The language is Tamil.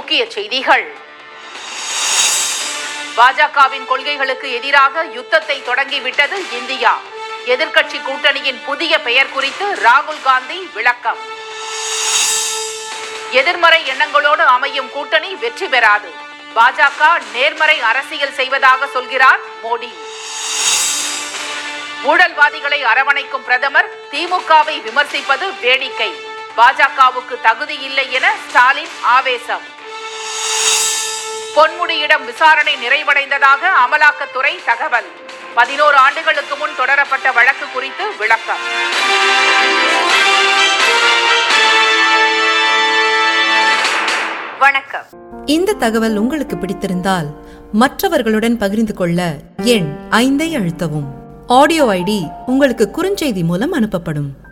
முக்கிய செய்திகள் பாஜகவின் கொள்கைகளுக்கு எதிராக யுத்தத்தை தொடங்கிவிட்டது இந்தியா எதிர்க்கட்சி கூட்டணியின் புதிய பெயர் குறித்து ராகுல் காந்தி விளக்கம் எதிர்மறை எண்ணங்களோடு அமையும் கூட்டணி வெற்றி பெறாது பாஜக நேர்மறை அரசியல் செய்வதாக சொல்கிறார் மோடி ஊழல்வாதிகளை அரவணைக்கும் பிரதமர் திமுகவை விமர்சிப்பது வேடிக்கை பாஜகவுக்கு தகுதி இல்லை என ஸ்டாலின் ஆவேசம் பொன்முடியிடம் விசாரணை நிறைவடைந்ததாக அமலாக்கத்துறை தகவல் பதினோரு ஆண்டுகளுக்கு முன் தொடரப்பட்ட வழக்கு குறித்து விளக்கம் வணக்கம் இந்த தகவல் உங்களுக்கு பிடித்திருந்தால் மற்றவர்களுடன் பகிர்ந்து கொள்ள எண் ஐந்தை அழுத்தவும் ஆடியோ ஐடி உங்களுக்கு குறுஞ்செய்தி மூலம் அனுப்பப்படும்